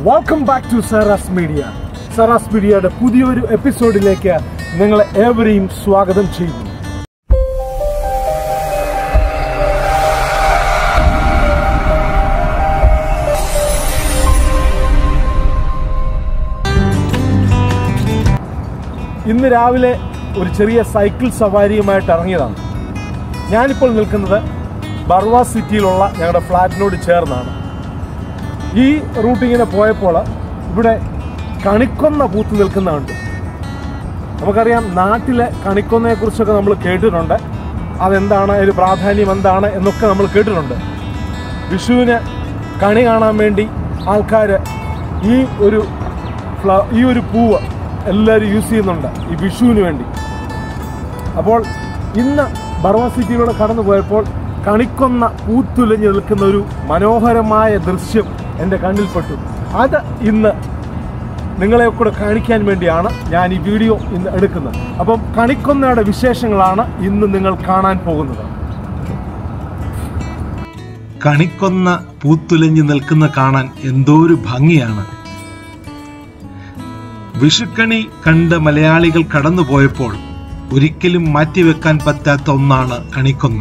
Welcome back to Saras media Saras മീഡിയയുടെ പുതിയൊരു എപ്പിസോഡിലേക്ക് നിങ്ങളെ ഏവരെയും സ്വാഗതം ചെയ്യുന്നു ഇന്ന് രാവിലെ ഒരു ചെറിയ സൈക്കിൾ സവാരിയുമായിട്ട് ഇറങ്ങിയതാണ് ഞാനിപ്പോൾ നിൽക്കുന്നത് ബർവ സിറ്റിയിലുള്ള ഞങ്ങളുടെ ഫ്ലാറ്റിനോട് ചേർന്നാണ് ഈ റൂട്ടിങ്ങിനെ പോയപ്പോൾ ഇവിടെ കണിക്കൊന്ന പൂത്ത് നിൽക്കുന്നുണ്ട് നമുക്കറിയാം നാട്ടിലെ കണിക്കൊന്നയെ കുറിച്ചൊക്കെ നമ്മൾ കേട്ടിട്ടുണ്ട് അതെന്താണ് അതിന് പ്രാധാന്യം എന്താണ് എന്നൊക്കെ നമ്മൾ കേട്ടിട്ടുണ്ട് വിഷുവിന് കണി കാണാൻ വേണ്ടി ആൾക്കാർ ഈ ഒരു ഫ്ല- ഈ ഒരു പൂവ് എല്ലാവരും യൂസ് ചെയ്യുന്നുണ്ട് ഈ വിഷുവിന് വേണ്ടി അപ്പോൾ ഇന്ന് ബർവ സിറ്റിയിലൂടെ കടന്നു പോയപ്പോൾ കണിക്കൊന്ന പൂത്തുലഞ്ഞു നിൽക്കുന്ന ഒരു മനോഹരമായ ദൃശ്യം എൻ്റെ കണ്ണിൽപ്പെട്ടു അത് ഇന്ന് നിങ്ങളെ കൂടെ കാണിക്കാൻ വേണ്ടിയാണ് ഞാൻ ഈ വീഡിയോ ഇന്ന് എടുക്കുന്നത് അപ്പം കണിക്കൊന്നയുടെ വിശേഷങ്ങളാണ് ഇന്ന് നിങ്ങൾ കാണാൻ പോകുന്നത് കണിക്കൊന്ന പൂത്തുലഞ്ഞു നിൽക്കുന്ന കാണാൻ എന്തോ ഒരു ഭംഗിയാണ് വിഷുക്കണി കണ്ട് മലയാളികൾ കടന്നുപോയപ്പോൾ ഒരിക്കലും മാറ്റിവെക്കാൻ പറ്റാത്ത ഒന്നാണ് കണിക്കൊന്ന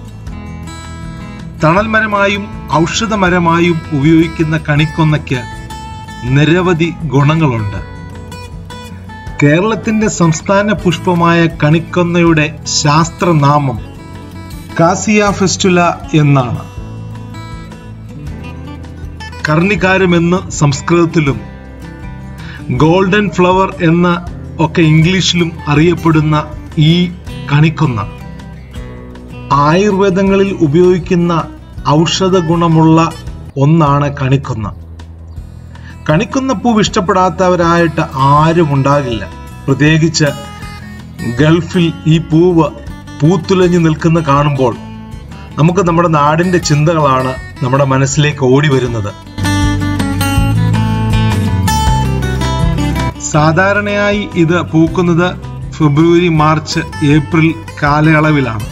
തണൽമരമായും ഔഷധമരമായും ഉപയോഗിക്കുന്ന കണിക്കൊന്നയ്ക്ക് നിരവധി ഗുണങ്ങളുണ്ട് കേരളത്തിന്റെ സംസ്ഥാന പുഷ്പമായ കണിക്കൊന്നയുടെ ശാസ്ത്രനാമം കാസിയ ഫെസ്റ്റുല എന്നാണ് കർണികാരമെന്ന് സംസ്കൃതത്തിലും ഗോൾഡൻ ഫ്ലവർ എന്ന ഒക്കെ ഇംഗ്ലീഷിലും അറിയപ്പെടുന്ന ഈ കണിക്കൊന്ന ആയുർവേദങ്ങളിൽ ഉപയോഗിക്കുന്ന ഔഷധ ഗുണമുള്ള ഒന്നാണ് കണിക്കൊന്ന കണിക്കൊന്ന പൂവ് ഇഷ്ടപ്പെടാത്തവരായിട്ട് ആരും ഉണ്ടാകില്ല പ്രത്യേകിച്ച് ഗൾഫിൽ ഈ പൂവ് പൂത്തുലഞ്ഞു നിൽക്കുന്ന കാണുമ്പോൾ നമുക്ക് നമ്മുടെ നാടിന്റെ ചിന്തകളാണ് നമ്മുടെ മനസ്സിലേക്ക് ഓടി വരുന്നത് സാധാരണയായി ഇത് പൂക്കുന്നത് ഫെബ്രുവരി മാർച്ച് ഏപ്രിൽ കാലയളവിലാണ്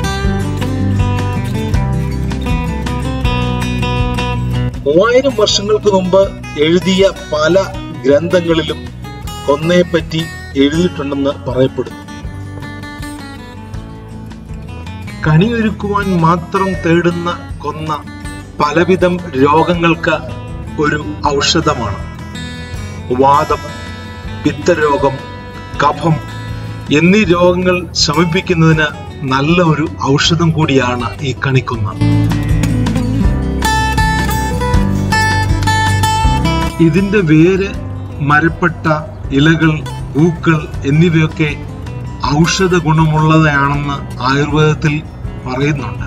മൂവായിരം വർഷങ്ങൾക്ക് മുമ്പ് എഴുതിയ പല ഗ്രന്ഥങ്ങളിലും കൊന്നയെപ്പറ്റി എഴുതിയിട്ടുണ്ടെന്ന് പറയപ്പെടുന്നു കണിയൊരുക്കുവാൻ മാത്രം തേടുന്ന കൊന്ന പലവിധം രോഗങ്ങൾക്ക് ഒരു ഔഷധമാണ് വാദം പിത്തരോഗം കഫം എന്നീ രോഗങ്ങൾ ശമിപ്പിക്കുന്നതിന് നല്ല ഒരു ഔഷധം കൂടിയാണ് ഈ കണിക്കൊന്ന ഇതിന്റെ വേര് മരപ്പെട്ട ഇലകൾ പൂക്കൾ എന്നിവയൊക്കെ ഔഷധ ഗുണമുള്ളതാണെന്ന് ആയുർവേദത്തിൽ പറയുന്നുണ്ട്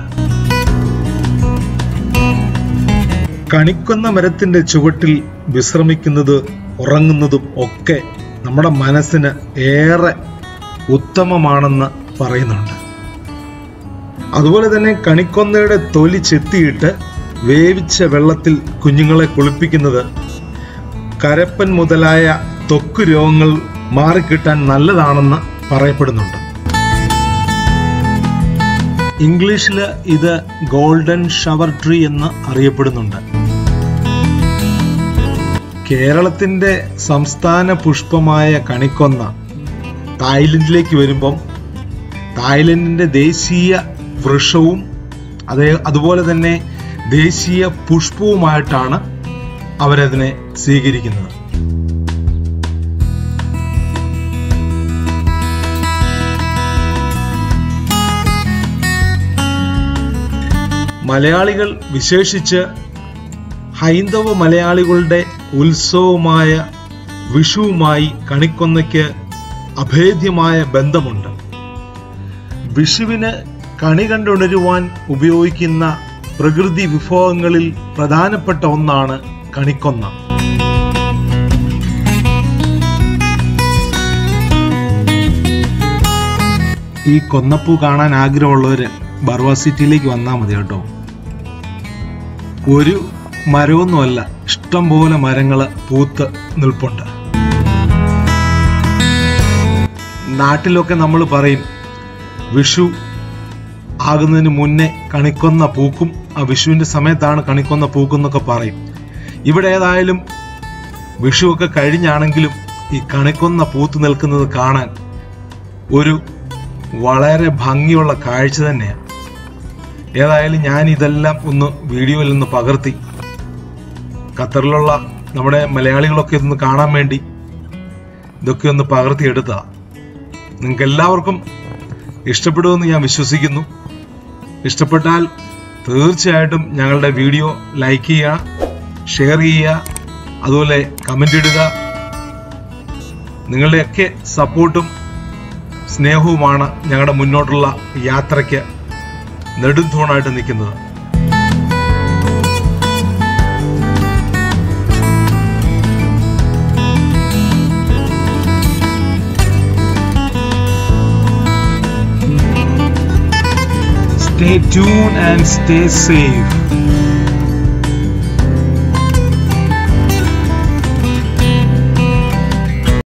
കണിക്കൊന്ന മരത്തിന്റെ ചുവട്ടിൽ വിശ്രമിക്കുന്നത് ഉറങ്ങുന്നതും ഒക്കെ നമ്മുടെ മനസ്സിന് ഏറെ ഉത്തമമാണെന്ന് പറയുന്നുണ്ട് അതുപോലെ തന്നെ കണിക്കൊന്നയുടെ തൊലി ചെത്തിയിട്ട് വേവിച്ച വെള്ളത്തിൽ കുഞ്ഞുങ്ങളെ കുളിപ്പിക്കുന്നത് കരപ്പൻ മുതലായ ത്വക്ക് രോഗങ്ങൾ മാറിക്കിട്ടാൻ നല്ലതാണെന്ന് പറയപ്പെടുന്നുണ്ട് ഇംഗ്ലീഷിൽ ഇത് ഗോൾഡൻ ഷവർ ട്രീ എന്ന് അറിയപ്പെടുന്നുണ്ട് കേരളത്തിന്റെ സംസ്ഥാന പുഷ്പമായ കണിക്കൊന്ന തായ്ലൻഡിലേക്ക് വരുമ്പം തായ്ലൻഡിന്റെ ദേശീയ വൃക്ഷവും അതേ അതുപോലെ തന്നെ ദേശീയ പുഷ്പവുമായിട്ടാണ് അവരതിനെ സ്വീകരിക്കുന്നത് മലയാളികൾ വിശേഷിച്ച് ഹൈന്ദവ മലയാളികളുടെ ഉത്സവമായ വിഷുവുമായി കണിക്കൊന്നയ്ക്ക് അഭേദ്യമായ ബന്ധമുണ്ട് വിഷുവിന് കണി കണ്ടുണരുവാൻ ഉപയോഗിക്കുന്ന പ്രകൃതി വിഭവങ്ങളിൽ പ്രധാനപ്പെട്ട ഒന്നാണ് കണിക്കൊന്ന ഈ കൊന്നപ്പൂ കാണാൻ ആഗ്രഹമുള്ളവര് ബർവ സിറ്റിയിലേക്ക് വന്നാൽ മതി കേട്ടോ ഒരു മരമൊന്നുമല്ല ഇഷ്ടം പോലെ മരങ്ങള് പൂത്ത് നിൽപ്പുണ്ട് നാട്ടിലൊക്കെ നമ്മൾ പറയും വിഷു ആകുന്നതിന് മുന്നേ കണിക്കൊന്ന പൂക്കും ആ വിഷുവിന്റെ സമയത്താണ് കണിക്കൊന്ന പൂക്കും എന്നൊക്കെ പറയും ഇവിടെ ഏതായാലും വിഷുവൊക്കെ കഴിഞ്ഞാണെങ്കിലും ഈ കണിക്കൊന്ന പൂത്തു നിൽക്കുന്നത് കാണാൻ ഒരു വളരെ ഭംഗിയുള്ള കാഴ്ച തന്നെയാണ് ഏതായാലും ഞാൻ ഇതെല്ലാം ഒന്ന് വീഡിയോയിൽ നിന്ന് പകർത്തി ഖത്തറിലുള്ള നമ്മുടെ മലയാളികളൊക്കെ ഇതൊന്ന് കാണാൻ വേണ്ടി ഇതൊക്കെ ഒന്ന് പകർത്തിയെടുത്ത നിങ്ങൾക്ക് എല്ലാവർക്കും ഇഷ്ടപ്പെടുമെന്ന് ഞാൻ വിശ്വസിക്കുന്നു ഇഷ്ടപ്പെട്ടാൽ തീർച്ചയായിട്ടും ഞങ്ങളുടെ വീഡിയോ ലൈക്ക് ചെയ്യുക ഷെയർ ചെയ്യുക അതുപോലെ കമന്റ് ഇടുക നിങ്ങളുടെയൊക്കെ സപ്പോർട്ടും സ്നേഹവുമാണ് ഞങ്ങളുടെ മുന്നോട്ടുള്ള യാത്രയ്ക്ക് നെടുംതൂണായിട്ട് നിൽക്കുന്നത് Stay tuned and stay safe.